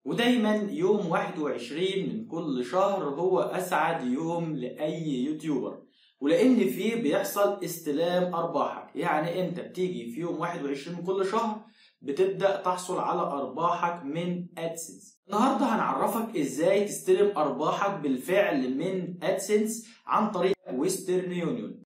ودايما يوم 21 من كل شهر هو أسعد يوم لأي يوتيوبر ولأن فيه بيحصل استلام أرباحك يعني أنت بتيجي في يوم 21 من كل شهر بتبدأ تحصل على أرباحك من أدسنس النهاردة هنعرفك إزاي تستلم أرباحك بالفعل من أدسنس عن طريق ويسترن يونيون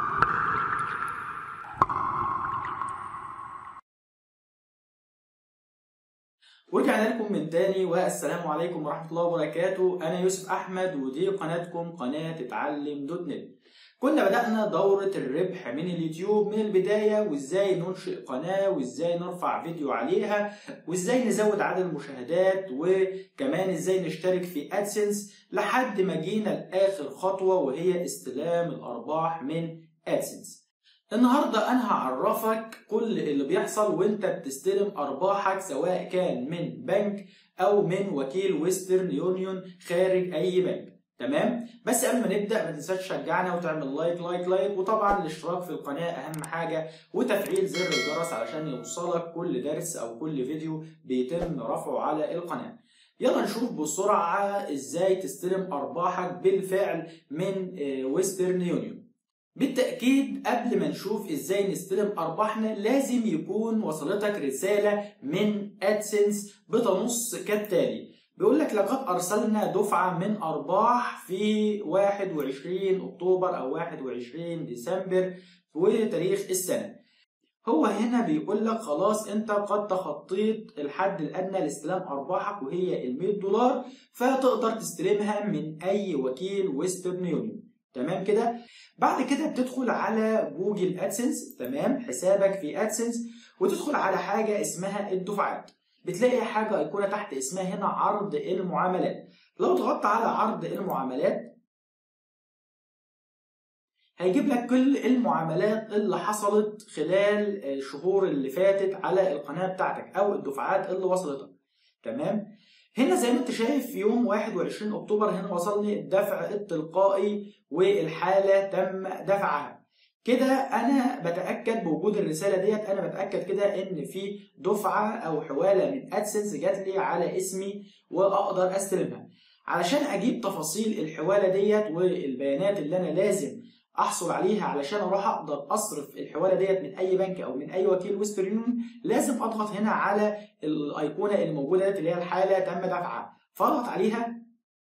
ورجعنا لكم من تاني والسلام عليكم ورحمة الله وبركاته أنا يوسف أحمد ودي قناتكم قناة اتعلم دوت نت كنا بدأنا دورة الربح من اليوتيوب من البداية وإزاي ننشئ قناة وإزاي نرفع فيديو عليها وإزاي نزود عدد المشاهدات وكمان إزاي نشترك في أدسنس لحد ما جينا لآخر خطوة وهي استلام الأرباح من أدسنس النهاردة أنا هعرفك كل اللي بيحصل وانت بتستلم أرباحك سواء كان من بنك أو من وكيل ويسترن يونيون خارج أي بنك تمام بس قبل ما نبدا ما تنساش تشجعنا وتعمل لايك لايك لايك وطبعا الاشتراك في القناه اهم حاجه وتفعيل زر الجرس علشان يوصلك كل درس او كل فيديو بيتم رفعه على القناه يلا نشوف بسرعه ازاي تستلم ارباحك بالفعل من ويسترن يونيون بالتأكيد قبل ما نشوف ازاي نستلم ارباحنا لازم يكون وصلتك رسالة من ادسنس بتنص كالتالي بيقول لك لقد ارسلنا دفعة من ارباح في 21 اكتوبر او 21 ديسمبر وتاريخ السنة هو هنا بيقول لك خلاص انت قد تخطيت الحد الادنى لاستلام ارباحك وهي ال 100 دولار فتقدر تستلمها من اي وكيل ويسترن يونيون تمام كده بعد كده بتدخل على جوجل ادسنس تمام حسابك في ادسنس وتدخل على حاجه اسمها الدفعات بتلاقي حاجه ايقونه تحت اسمها هنا عرض المعاملات لو ضغطت على عرض المعاملات هيجيب لك كل المعاملات اللي حصلت خلال الشهور اللي فاتت على القناه بتاعتك او الدفعات اللي وصلتك تمام هنا زي ما انت شايف في يوم 21 اكتوبر هنا وصلني الدفع التلقائي والحاله تم دفعها كده انا بتاكد بوجود الرساله ديت انا بتاكد كده ان في دفعه او حواله من ادسنس جات لي على اسمي واقدر استلمها علشان اجيب تفاصيل الحواله ديت والبيانات اللي انا لازم احصل عليها علشان اروح اقدر اصرف الحواله ديت من اي بنك او من اي وكيل ويسترن يونيون لازم اضغط هنا على الايقونه اللي موجوده ديت اللي هي الحاله تم دفعها فاضغط عليها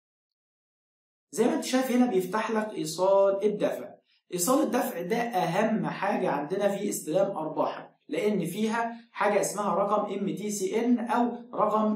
زي ما انت شايف هنا بيفتح لك ايصال الدفع ايصال الدفع ده اهم حاجه عندنا في استلام ارباحك لان فيها حاجه اسمها رقم ام تي سي ان او رقم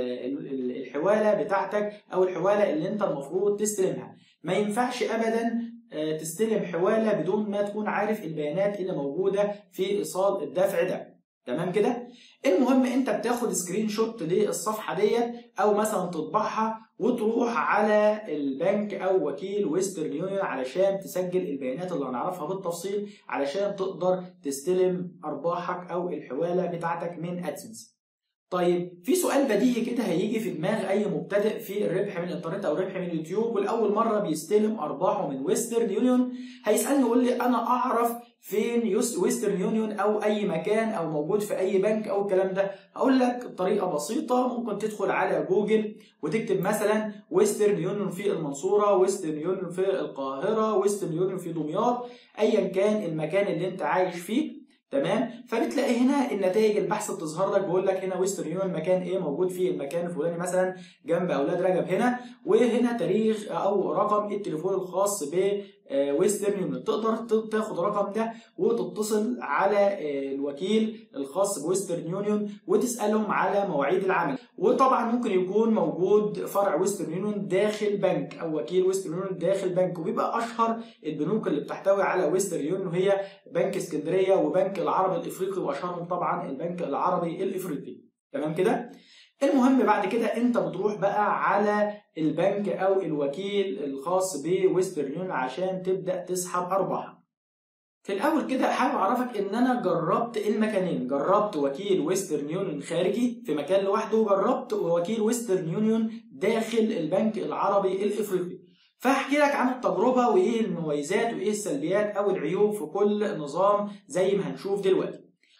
الحواله بتاعتك او الحواله اللي انت المفروض تستلمها ما ينفعش ابدا تستلم حواله بدون ما تكون عارف البيانات اللي موجوده في ايصال الدفع ده تمام كده المهم انت بتاخد سكرين شوت للصفحه ديت او مثلا تطبعها وتروح على البنك او وكيل ويسترن يونيون علشان تسجل البيانات اللي هنعرفها بالتفصيل علشان تقدر تستلم ارباحك او الحواله بتاعتك من ادسنس طيب في سؤال بديهي كده هيجي في دماغ اي مبتدئ في الربح من الانترنت او الربح من اليوتيوب والاول مره بيستلم ارباحه من ويسترن يونيون هيسالني يقول لي انا اعرف فين ويسترن يونيون او اي مكان او موجود في اي بنك او الكلام ده هقول لك بطريقه بسيطه ممكن تدخل على جوجل وتكتب مثلا ويسترن يونيون في المنصوره ويسترن يونيون في القاهره ويسترن يونيون في دمياط ايا كان المكان اللي انت عايش فيه تمام فبتلاقي هنا النتائج البحث بتظهر لك بيقول لك هنا ويسترن يونيون مكان ايه موجود فيه المكان الفلاني مثلا جنب اولاد رجب هنا وهنا تاريخ او رقم التليفون الخاص ب ويسترن يونيون تقدر تاخد الرقم ده وتتصل على الوكيل الخاص بويسترن يونيون وتسالهم على مواعيد العمل وطبعا ممكن يكون موجود فرع ويسترن يونيون داخل بنك او وكيل ويسترن يونيون داخل بنك وبيبقى اشهر البنوك اللي بتحتوي على ويسترن يونيون هي بنك اسكندريه وبنك العربي الافريقي واشهرهم طبعا البنك العربي الافريقي تمام كده المهم بعد كده انت بتروح بقى على البنك او الوكيل الخاص بويسترن يونيون عشان تبدا تسحب ارباح في الاول كده حابب اعرفك ان انا جربت المكانين جربت وكيل ويسترن يونيون خارجي في مكان لوحده وجربت وكيل ويسترن يونيون داخل البنك العربي الافريقي فاحكي لك عن التجربه وايه المميزات وايه السلبيات او العيوب في كل نظام زي ما هنشوف دلوقتي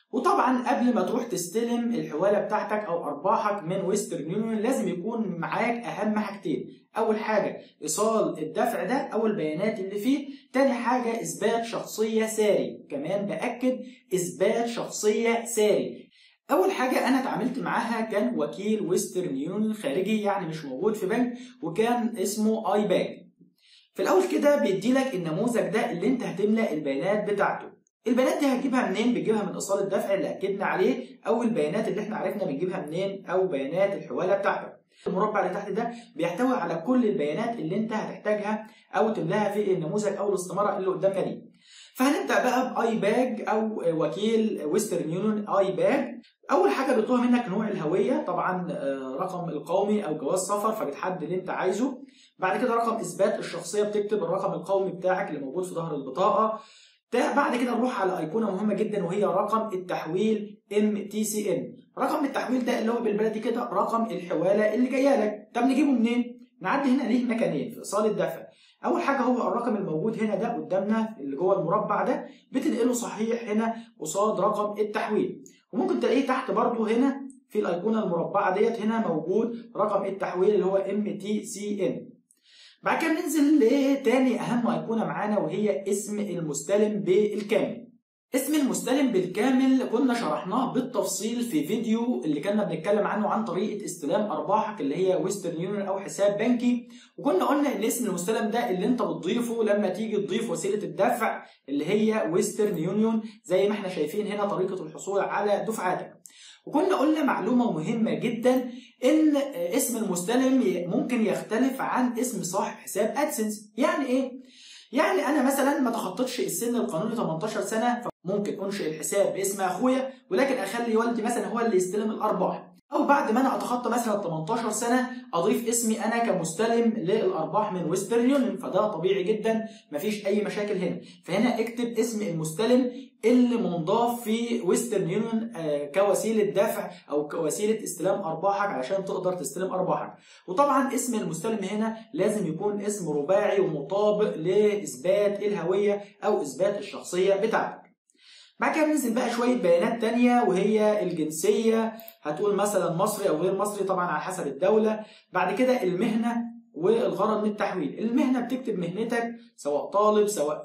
وطبعا قبل ما تروح تستلم الحواله بتاعتك او ارباحك من ويسترن يونيون لازم يكون معاك اهم حاجتين اول حاجه ايصال الدفع ده او البيانات اللي فيه تاني حاجه اثبات شخصيه ساري كمان باكد اثبات شخصيه ساري اول حاجه انا اتعاملت معاها كان وكيل ويسترن يونيون خارجي يعني مش موجود في بنك وكان اسمه اي باك في الاول كده بيدي لك النموذج ده اللي انت هتملى البيانات بتاعته البيانات دي هتجيبها منين بتجيبها من ايصال الدفع اللي اكدنا عليه او البيانات اللي احنا عرفنا بنجيبها منين او بيانات الحواله بتاعتك المربع اللي تحت ده بيحتوي على كل البيانات اللي انت هتحتاجها او تملاها في النموذج او الاستماره اللي قدامنا دي فهنبدا بقى باي باج او وكيل ويسترن يونيون اي باج اول حاجه بيطلبها منك نوع الهويه طبعا رقم القومي او جواز سفر فبتحدد اللي انت عايزه بعد كده رقم اثبات الشخصيه بتكتب الرقم القومي بتاعك اللي موجود في ظهر البطاقه بعد كده نروح على ايقونه مهمه جدا وهي رقم التحويل ام تي سي ان رقم التحويل ده اللي هو بالبلدي كده رقم الحواله اللي جايه لك طب نجيبه منين نعدي هنا ليه مكانين في ايصال الدفع اول حاجه هو الرقم الموجود هنا ده قدامنا اللي جوه المربع ده بتنقله صحيح هنا قصاد رقم التحويل وممكن تلاقيه تحت برضه هنا في الايقونه المربعه ديت هنا موجود رقم التحويل اللي هو ام تي سي ان بعد كده ننزل لتاني اهم ايقونه معانا وهي اسم المستلم بالكامل اسم المستلم بالكامل كنا شرحناه بالتفصيل في فيديو اللي كنا بنتكلم عنه عن طريقه استلام ارباحك اللي هي ويسترن يونيون او حساب بنكي وكنا قلنا ان اسم المستلم ده اللي انت بتضيفه لما تيجي تضيف وسيله الدفع اللي هي ويسترن يونيون زي ما احنا شايفين هنا طريقه الحصول على دفعاتك وكنا قلنا معلومه مهمه جدا ان اسم المستلم ممكن يختلف عن اسم صاحب حساب ادسنس يعني ايه يعني انا مثلا ما تخطيتش السن القانوني 18 سنه فممكن انشئ الحساب باسم اخويا ولكن اخلي والدي مثلا هو اللي يستلم الارباح او بعد ما انا اتخطى مثلا 18 سنه اضيف اسمي انا كمستلم للارباح من ويسترن يونيون فده طبيعي جدا مفيش اي مشاكل هنا فهنا اكتب اسم المستلم اللي منضاف في ويسترن يونيون كوسيله دفع او كوسيله استلام ارباحك علشان تقدر تستلم ارباحك وطبعا اسم المستلم هنا لازم يكون اسم رباعي ومطابق لاثبات الهويه او اثبات الشخصيه بتاعتك بعد كده بننزل بقى شوية بيانات تانية وهي الجنسية هتقول مثلا مصري أو غير مصري طبعا على حسب الدولة بعد كده المهنة والغرض من التحويل المهنة بتكتب مهنتك سواء طالب سواء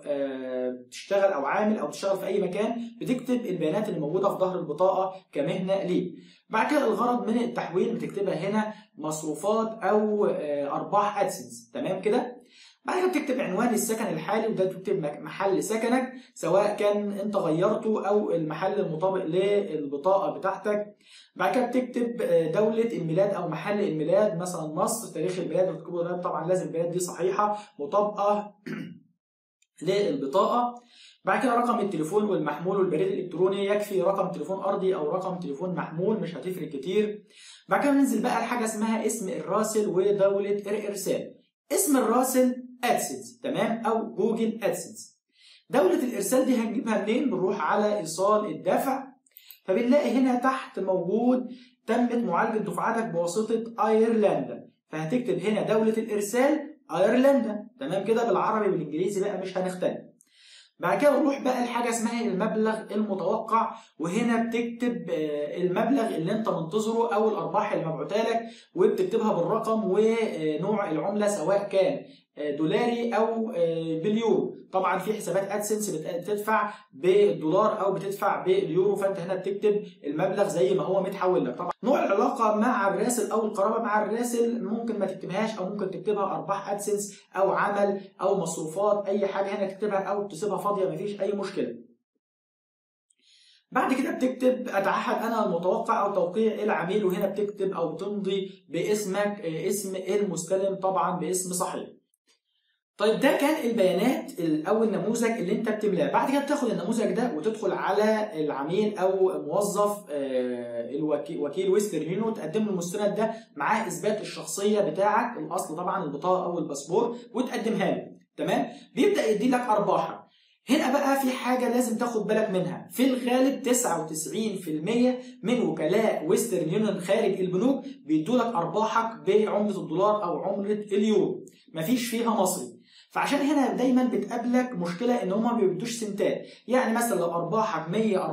بتشتغل أو عامل أو بتشتغل في أي مكان بتكتب البيانات اللي موجودة في ظهر البطاقة كمهنة ليك بعد كده الغرض من التحويل بتكتبها هنا مصروفات أو أرباح أدسنس تمام كده بعد كده بتكتب عنوان السكن الحالي وده تكتب محل سكنك سواء كان انت غيرته او المحل المطابق للبطاقه بتاعتك بعد كده بتكتب دولة الميلاد أو محل الميلاد مثلا مصر تاريخ الميلاد وتكتبه طبعا لازم البيانات دي صحيحة مطابقة للبطاقة بعد كده رقم التليفون والمحمول والبريد الالكتروني يكفي رقم تليفون ارضي او رقم تليفون محمول مش هتفرق كتير بعد كده ننزل بقى لحاجه اسمها اسم الراسل ودوله الارسال اسم الراسل ادسنس تمام او جوجل ادسنس دولة الارسال دي هنجيبها منين بنروح على ايصال الدفع فبنلاقي هنا تحت موجود تمت معالجة دفعاتك بواسطة ايرلندا فهتكتب هنا دولة الارسال ايرلندا تمام كده بالعربي والانجليزي بقى مش هنختلف بعد كده نروح بقى لحاجه اسمها المبلغ المتوقع وهنا بتكتب المبلغ اللي انت منتظره او الارباح اللي مبعوثه لك وبتكتبها بالرقم ونوع العمله سواء كان دولاري او باليورو طبعا في حسابات ادسنس بتدفع بالدولار او بتدفع باليورو فانت هنا بتكتب المبلغ زي ما هو متحول لك طبعا نوع العلاقه مع الراسل او القرابه مع الراسل ممكن ما تكتبهاش او ممكن تكتبها ارباح ادسنس او عمل او مصروفات اي حاجه هنا تكتبها او تسيبها فاضيه مفيش اي مشكله بعد كده بتكتب اتعهد انا المتوقع او توقيع العميل وهنا بتكتب او تمضي باسمك اسم المستلم طبعا باسم صحيح طيب ده كان البيانات او النموذج اللي انت بتملاه بعد كده بتاخد النموذج ده وتدخل على العميل او موظف الوكيل وكيل ويسترن يونيون تقدم له المستند ده معاه اثبات الشخصيه بتاعك الاصل طبعا البطاقه او الباسبور وتقدمها له تمام بيبدا يدي لك ارباحك هنا بقى في حاجة لازم تاخد بالك منها في الغالب 99% من وكلاء ويسترن يونيون خارج البنوك بيدوا لك أرباحك بعملة الدولار أو عملة اليورو مفيش فيها مصري فعشان هنا دايما بتقابلك مشكله ان هم ما بيدوش سنتات يعني مثلا لو ارباحك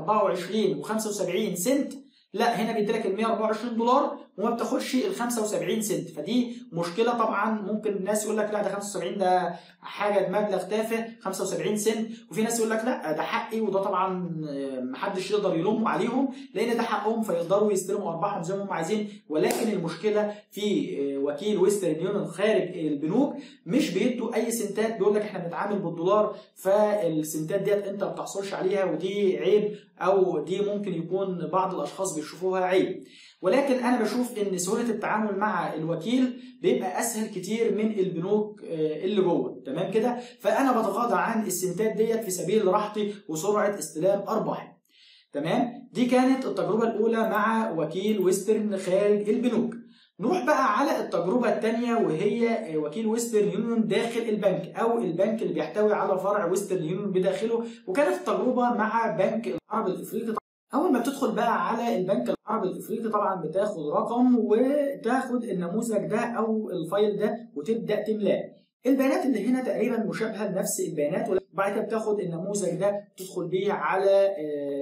124 و75 سنت لا هنا بيدي لك ال 124 دولار وما بتاخدش ال 75 سنت فدي مشكله طبعا ممكن الناس يقول لك لا ده 75 ده حاجه مبلغ تافه 75 سنت وفي ناس يقول لك لا ده حقي وده طبعا محدش يقدر يلوم عليهم لان ده حقهم فيقدروا يستلموا ارباحهم زي ما هم عايزين ولكن المشكله في وكيل ويسترن يونيون خارج البنوك مش بيدوا اي سنتات بيقول لك احنا بنتعامل بالدولار فالسنتات ديت انت ما بتحصلش عليها ودي عيب او دي ممكن يكون بعض الاشخاص بيشوفوها عيب ولكن انا بشوف ان سهوله التعامل مع الوكيل بيبقى اسهل كتير من البنوك اللي جوه تمام كده فانا بتغاضى عن السنتات ديت في سبيل راحتي وسرعه استلام ارباحي تمام دي كانت التجربه الاولى مع وكيل ويسترن خارج البنوك نروح بقى على التجربة الثانية وهي وكيل ويسترن يونيون داخل البنك أو البنك اللي بيحتوي على فرع ويسترن يونيون بداخله وكانت التجربة مع بنك العرب الإفريقي أول ما بتدخل بقى على البنك العربي الإفريقي طبعا بتاخد رقم وتاخد النموذج ده أو الفايل ده وتبدأ تملاه البيانات اللي هنا تقريبا مشابهه لنفس البيانات وبعد كده بتاخد النموذج ده تدخل بيه على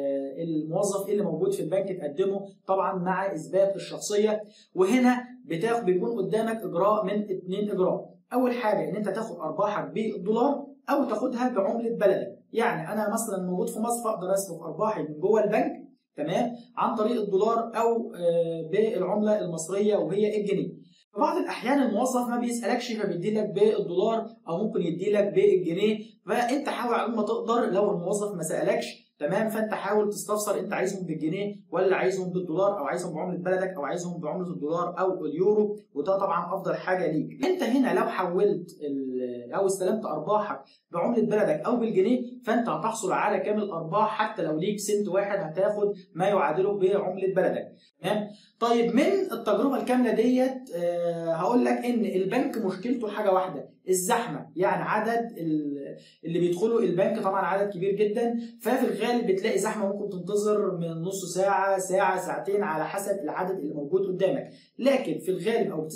الموظف اللي موجود في البنك تقدمه طبعا مع اثبات الشخصيه وهنا بتاخد بيكون قدامك اجراء من اثنين اجراء اول حاجه ان انت تاخد ارباحك بالدولار او تاخدها بعمله بلدك يعني انا مثلا موجود في مصر فاقدر اصرف ارباحي من جوه البنك تمام عن طريق الدولار او بالعمله المصريه وهي الجنيه في بعض الاحيان الموظف ما بيسالكش فبيدي لك بالدولار او ممكن يدي لك بالجنيه فانت حاول على ما تقدر لو الموظف ما سالكش تمام فانت حاول تستفسر انت عايزهم بالجنيه ولا عايزهم بالدولار او عايزهم بعمله بلدك او عايزهم بعمله الدولار او اليورو وده طبعا افضل حاجه ليك انت هنا لو حولت او استلمت ارباحك بعمله بلدك او بالجنيه فانت هتحصل على كامل الارباح حتى لو ليك سنت واحد هتاخد ما يعادله بعمله بلدك تمام طيب من التجربه الكامله ديت أه هقول لك ان البنك مشكلته حاجه واحده الزحمه يعني عدد اللي بيدخلوا البنك طبعا عدد كبير جدا ففي الغالب بتلاقي زحمه ممكن تنتظر من نص ساعه ساعه ساعتين على حسب العدد اللي موجود قدامك لكن في الغالب او 99%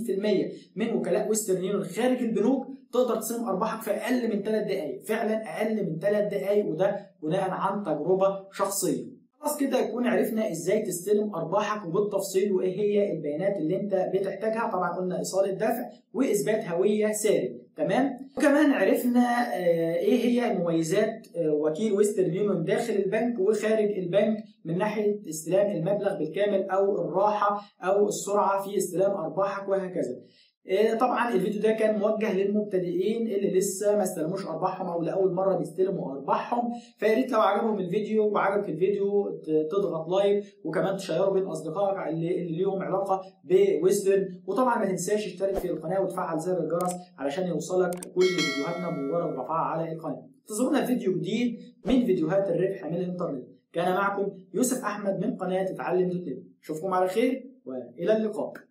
من وكلاء ويسترن يونيون خارج البنوك تقدر تستلم ارباحك في اقل من 3 دقائق فعلا اقل من 3 دقائق وده بناء عن تجربه شخصيه خلاص كده يكون عرفنا ازاي تستلم ارباحك وبالتفصيل وايه هي البيانات اللي انت بتحتاجها طبعا قلنا ايصال الدفع واثبات هويه ساري تمام وكمان عرفنا ايه هي مميزات وكيل ويسترن يونيون داخل البنك وخارج البنك من ناحيه استلام المبلغ بالكامل او الراحه او السرعه في استلام ارباحك وهكذا طبعا الفيديو ده كان موجه للمبتدئين اللي لسه ما استلموش ارباحهم او لاول مره بيستلموا ارباحهم فيا ريت لو عجبهم الفيديو وعجبك الفيديو تضغط لايك وكمان تشيره بين اصدقائك اللي, اللي ليهم علاقه بويسترن وطبعا ما تنساش تشترك في القناه وتفعل زر الجرس علشان يوصلك كل فيديوهاتنا بمجرد رفعها على القناه انتظرونا فيديو جديد من فيديوهات الربح من الانترنت كان معكم يوسف احمد من قناه اتعلم دوت نت اشوفكم على خير والى اللقاء